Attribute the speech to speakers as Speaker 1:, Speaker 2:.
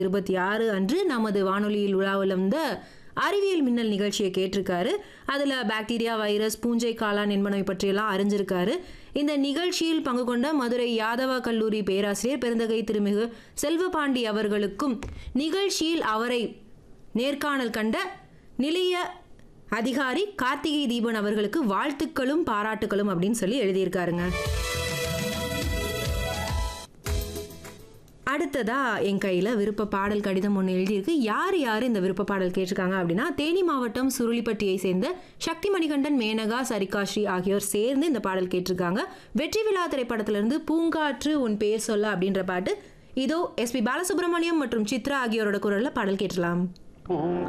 Speaker 1: இருபத்தி ஆறு அன்று நமது வானொலியில் உலாவில் வந்த அறிவியல் மின்னல் நிகழ்ச்சியை கேட்டிருக்காரு அதில் பாக்டீரியா வைரஸ் பூஞ்சை காளான் என்பனவை பற்றியெல்லாம் அறிஞ்சிருக்காரு இந்த நிகழ்ச்சியில் பங்கு கொண்ட மதுரை யாதவ கல்லூரி பேராசிரியர் பெருந்தகை திருமிகு செல்வபாண்டி அவர்களுக்கும் நிகழ்ச்சியில் அவரை நேர்காணல் கண்ட நிலைய அதிகாரி கார்த்திகை தீபன் அவர்களுக்கு வாழ்த்துக்களும் பாராட்டுகளும் அப்படின்னு சொல்லி எழுதியிருக்காருங்க அடுத்ததா என் கையில் விருப்ப பாடல் கடிதம் ஒன்று எழுதியிருக்கு யார் யார் இந்த விருப்ப பாடல் கேட்டிருக்காங்க அப்படின்னா தேனி மாவட்டம் சுருளிப்பட்டியை சேர்ந்த சக்தி மணிகண்டன் மேனகா சரிகாஸ்ரீ ஆகியோர் சேர்ந்து இந்த பாடல் கேட்டிருக்காங்க வெற்றி விழா திரைப்படத்திலிருந்து பூங்காற்று உன் பேர் சொல்ல அப்படின்ற பாட்டு இதோ எஸ்பி பாலசுப்ரமணியம் மற்றும் சித்ரா ஆகியோரோட குரல்ல பாடல் கேட்டலாம்
Speaker 2: பூங்கா